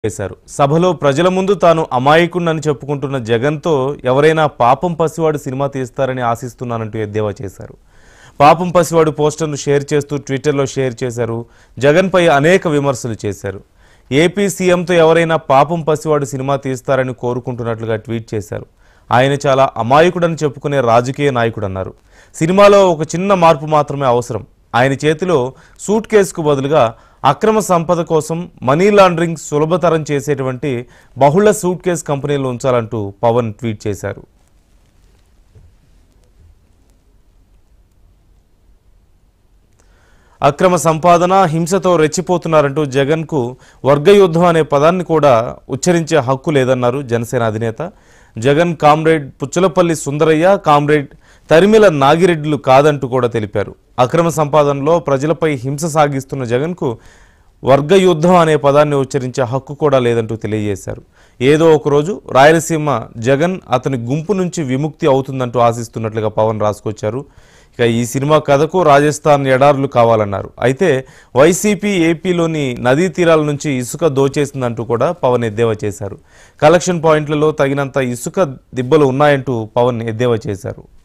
చేశారు సభలో ప్రజల ముందు తాను అమాయకుణ్ణని చెప్పుకుంటున్న జగన్తో ఎవరైనా పాపం పసివాడు సినిమా తీస్తారని ఆశిస్తున్నానంటూ ఎద్దేవా చేశారు పాపం పసివాడు పోస్టర్ను షేర్ చేస్తూ ట్విట్టర్లో షేర్ చేశారు జగన్పై అనేక విమర్శలు చేశారు ఏపీ సీఎంతో ఎవరైనా పాపం పసివాడు సినిమా తీస్తారని కోరుకుంటున్నట్లుగా ట్వీట్ చేశారు ఆయన చాలా అమాయకుడని చెప్పుకునే రాజకీయ నాయకుడన్నారు సినిమాలో ఒక చిన్న మార్పు మాత్రమే అవసరం ఆయన చేతిలో సూట్ కేసుకు బదులుగా అక్రమ సంపద కోసం మనీ లాండరింగ్ సులభతరం చేసేటువంటి బహుళ సూట్ కేస్ కంపెనీలు ఉంచాలంటూ పవన్ ట్వీట్ చేశారు అక్రమ సంపాదన హింసతో రెచ్చిపోతున్నారంటూ జగన్కు వర్గయుద్ధం అనే పదాన్ని కూడా ఉచ్చరించే హక్కు లేదన్నారు జనసేన అధినేత జగన్ కామ్రేడ్ పుచ్చలపల్లి సుందరయ్య కామ్రేడ్ తరిమిల నాగిరెడ్డిలు కాదంటూ కూడా తెలిపారు అక్రమ సంపాదనలో ప్రజలపై హింస సాగిస్తున్న జగన్కు వర్గ యుద్ధం అనే పదాన్ని ఉచ్చరించే హక్కు కూడా లేదంటూ తెలియజేశారు ఏదో ఒకరోజు రాయలసీమ జగన్ అతని గుంపు నుంచి విముక్తి అవుతుందంటూ ఆశిస్తున్నట్లుగా పవన్ రాసుకొచ్చారు ఇక ఈ సినిమా కథకు రాజస్థాన్ ఎడారులు కావాలన్నారు అయితే వైసీపీ ఏపీలోని నదీ తీరాల నుంచి ఇసుక దోచేసిందంటూ కూడా పవన్ ఎద్దేవా చేశారు కలెక్షన్ పాయింట్లలో తగినంత ఇసుక దిబ్బలు ఉన్నాయంటూ పవన్ ఎద్దేవా చేశారు